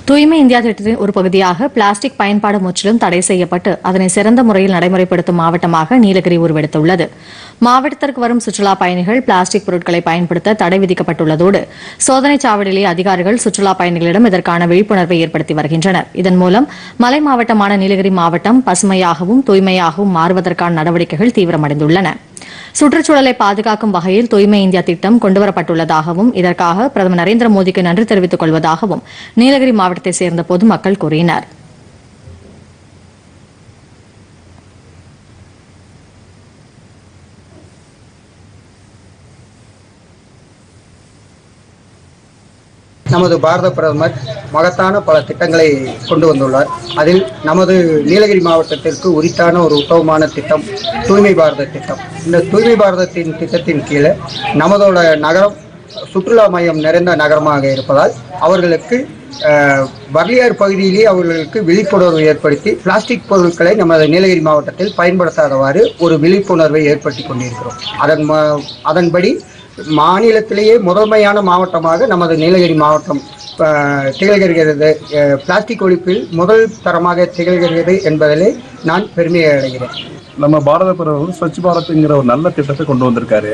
தூய்மை இந்தியா திட்டத்தின் ஒரு பகுதியாக பிளாஸ்டிக் பயன்பாடு முற்றிலும் தடை செய்யப்பட்டு அதனை சிறந்த முறையில் நடைமுறைப்படுத்தும் மாவட்டமாக நீலகிரி உருவெடுத்துள்ளது மாவட்டத்திற்கு வரும் சுற்றுலா பயணிகள் பிளாஸ்டிக் பொருட்களை பயன்படுத்த தடை விதிக்கப்பட்டுள்ளதோடு சோதனைச் சாவடியிலே அதிகாரிகள் சுற்றுலா பயணிகளிடம் இதற்கான விழிப்புணர்வை ஏற்படுத்தி வருகின்றனர் இதன் மூலம் மலை மாவட்டமான நீலகிரி மாவட்டம் பசுமையாகவும் தூய்மையாகவும் மாறுவதற்கான நடவடிக்கைகள் தீவிரமடைந்துள்ளன சுற்றுச்சூழலை பாதுகாக்கும் வகையில் தூய்மை இந்தியா திட்டம் கொண்டுவரப்பட்டுள்ளதாகவும் இதற்காக பிரதமர் நரேந்திர மோடிக்கு நன்றி தெரிவித்துக் கொள்வதாகவும் நீலகிரி மாவட்டத்தைச் சேர்ந்த பொதுமக்கள் கூறினர் நமது பாரத பிரதமர் மகத்தான பல திட்டங்களை கொண்டு வந்துள்ளார் அதில் நமது நீலகிரி மாவட்டத்திற்கு உரித்தான ஒரு உத்தமமான திட்டம் தூய்மை பாரத திட்டம் இந்த தூய்மை பாரதத்தின் திட்டத்தின் கீழே நமதோட நகரம் சுற்றுலா மையம் நிறைந்த நகரமாக இருப்பதால் அவர்களுக்கு அஹ், வர்லியார் பகுதியிலே அவர்களுக்கு விழிப்புணர்வு ஏற்படுத்தி பிளாஸ்டிக் பொருட்களை நமது நீலகிரி மாவட்டத்தில் பயன்படுத்தாதவாறு ஒரு விழிப்புணர்வை ஏற்படுத்தி கொண்டிருக்கிறோம் அதன் ம- அதன்படி மாநிலத்திலேயே முதன்மையான மாவட்டமாக நமது நீலகிரி மாவட்டம் அஹ், திகழ்கிறது அஹ், பிளாஸ்டிக் ஒழிப்பில் முதல் தரமாக திகழ்கிறது என்பதிலே நான் பெருமை அடைகிறேன் நம்ம பாரத பிரதமர் ஸ்வச் பாரத்ங்கிற ஒரு நல்ல திட்டத்தை கொண்டு வந்திருக்காரு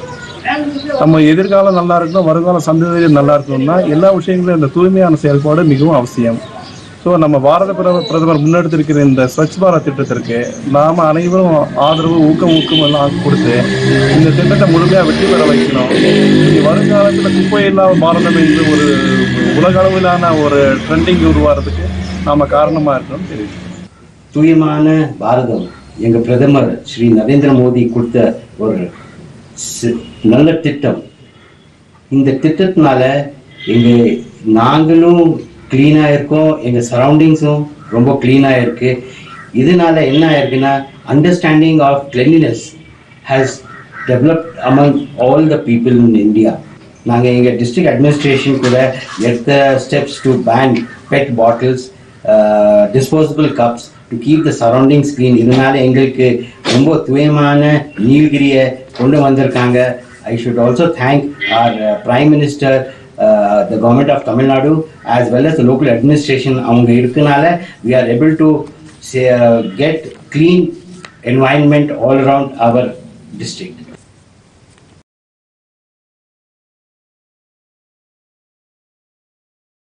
நம்ம எதிர்காலம் நல்லா இருக்கணும் வருங்கால சந்ததியில் நல்லா இருக்கணும்னா எல்லா விஷயங்களும் இந்த தூய்மையான செயல்பாடு மிகவும் அவசியம் ஸோ நம்ம பாரத பிரதம பிரதமர் முன்னெடுத்திருக்கிற இந்த ஸ்வச் பாரத் திட்டத்திற்கு நாம் அனைவரும் ஆதரவு ஊக்கம் ஊக்கம் எல்லாம் கொடுத்து இந்த திட்டத்தை முழுமையாக வெற்றி பெற வைக்கணும் இனி வருங்காலத்தில் குப்பை இல்லாத பாரதம் என்று ஒரு உலக அளவிலான ஒரு ட்ரெண்டிங் உருவாகிறதுக்கு நாம காரணமாக இருக்கணும்னு தெரிவிக்கிறேன் தூயமான பாரதம் எங்க பிரதமர் ஸ்ரீ நரேந்திர மோடி கொடுத்த ஒரு சி- நல்ல திட்டம் இந்த திட்டத்தினால எங்க நாங்களும் கிளீனா இருக்கோம் எங்க சரௌண்டிங்ஸும் ரொம்ப கிளீனா இருக்கு இதனால என்ன ஆயிருக்குன்னா understanding of cleanliness has developed among all the people in India நாங்கள் எங்கள் டிஸ்ட்ரிக்ட் அட்மினிஸ்ட்ரேஷன் கூட எடுத்த steps to ban PET bottles disposable cups to keep the surroundings clean இதனால எங்களுக்கு ரொம்ப தூயமான நீலகிரியை கொண்டு வந்திருக்காங்க I should also thank our prime minister the government of Tamil Nadu as well as the local administration அவங்க இருக்கனால we are able to get clean environment all around our district.